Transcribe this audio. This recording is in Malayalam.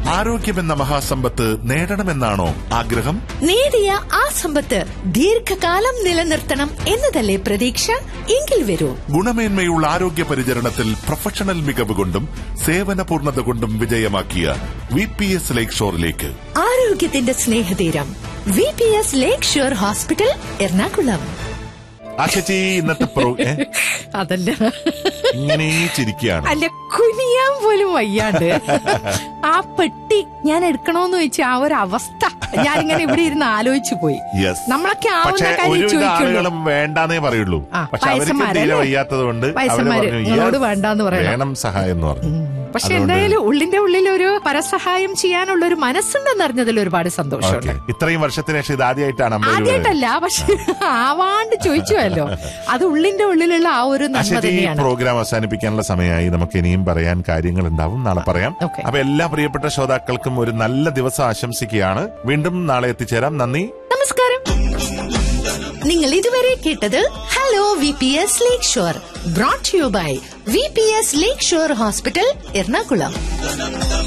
ആരോഗ്യമെന്ന മഹാസമ്പത്ത് നേടണമെന്നാണോ ആഗ്രഹം നേടിയ ആ സമ്പത്ത് ദീർഘകാലം നിലനിർത്തണം എന്നതല്ലേ പ്രതീക്ഷ എങ്കിൽ വരൂ ഗുണമേന്മയുള്ള ആരോഗ്യ പരിചരണത്തിൽ പ്രൊഫഷണൽ മികവ് കൊണ്ടും സേവന പൂർണ്ണത കൊണ്ടും വിജയമാക്കിയ വി പി എസ് ലേക്ക് ഷോറിലേക്ക് ആരോഗ്യത്തിന്റെ സ്നേഹതീരം V P S lake shore hospital Ernakulam ആശച്ചി ഇന്നത്തെ പ്രോ ഏ? അതല്ല ഇങ്ങനെ ചിരിക്കുകയാണ് അല്ല കുനിയാൻ പോലും വയ്യാണ്ട് ആ പെട്ടി ഞാൻ എടുക്കണോന്ന് ചോദിച്ച ആ ഒരു അവസ്ഥ ഞാനിങ്ങനെ ഇവിടെ ഇരുന്ന് ആലോചിച്ചു പോയി യെസ് നമ്മളൊക്കെ പക്ഷെ ആവുന്ന കാര്യം ഒരുവിധ ചോദിക്കുള്ളൂ ആളുകളും വേണ്ടാന്നേ പറയുള്ളൂ ആ, പക്ഷെ അവർക്ക് വയസ്സന്മാരല്ലേ? തീരെ വയ്യാത്തത് കൊണ്ട് അവര് വയസ്സന്മാര് പറഞ്ഞു നിങ്ങളോട് "Yes, വേണ്ടാന്ന് പറയണം." വേണം സഹായം എന്ന് പറഞ്ഞു പക്ഷെ അതുകൊണ്ട് എന്തായാലും ഉള്ളിന്റെ ഉള്ളിൽ ഒരു പരസഹായം ചെയ്യാനുള്ള ഒരു മനസ്സുണ്ടെന്ന് അറിഞ്ഞതിൽ ഒരുപാട് സന്തോഷമുണ്ട് ഓക്കേ. ഇത്രയും വർഷത്തിന് ശേഷം ഇത് ആദ്യമായിട്ടാണ് നമ്മൾ ഒരു- ആദ്യമായിട്ടല്ല പക്ഷെ ആവാണ്ട് ചോദിച്ചുവല്ലോ അത് ഉള്ളിന്റെ ഉള്ളിലുള്ള ആ ഒരു നന്മ അശ്വതി, ഈ തന്നെയാണ് പ്രോഗ്രാം അവസാനിപ്പിക്കാനുള്ള സമയമായി നമുക്ക് ഇനിയും പറയാൻ കാര്യങ്ങൾ ഉണ്ടാവും നാളെ പറയാം ഓക്കേ. അപ്പൊ എല്ലാ പ്രിയപ്പെട്ട ശ്രോതാക്കൾക്കും ഒരു നല്ല ദിവസം ആശംസിക്കുകയാണ് വീണ്ടും നാളെ എത്തിച്ചേരാം നന്ദി നമസ്കാരം നിങ്ങൾ ഇതുവരെ കേട്ടത് hello V P S lake shore brought you by V P S lake shore hospital Ernakulam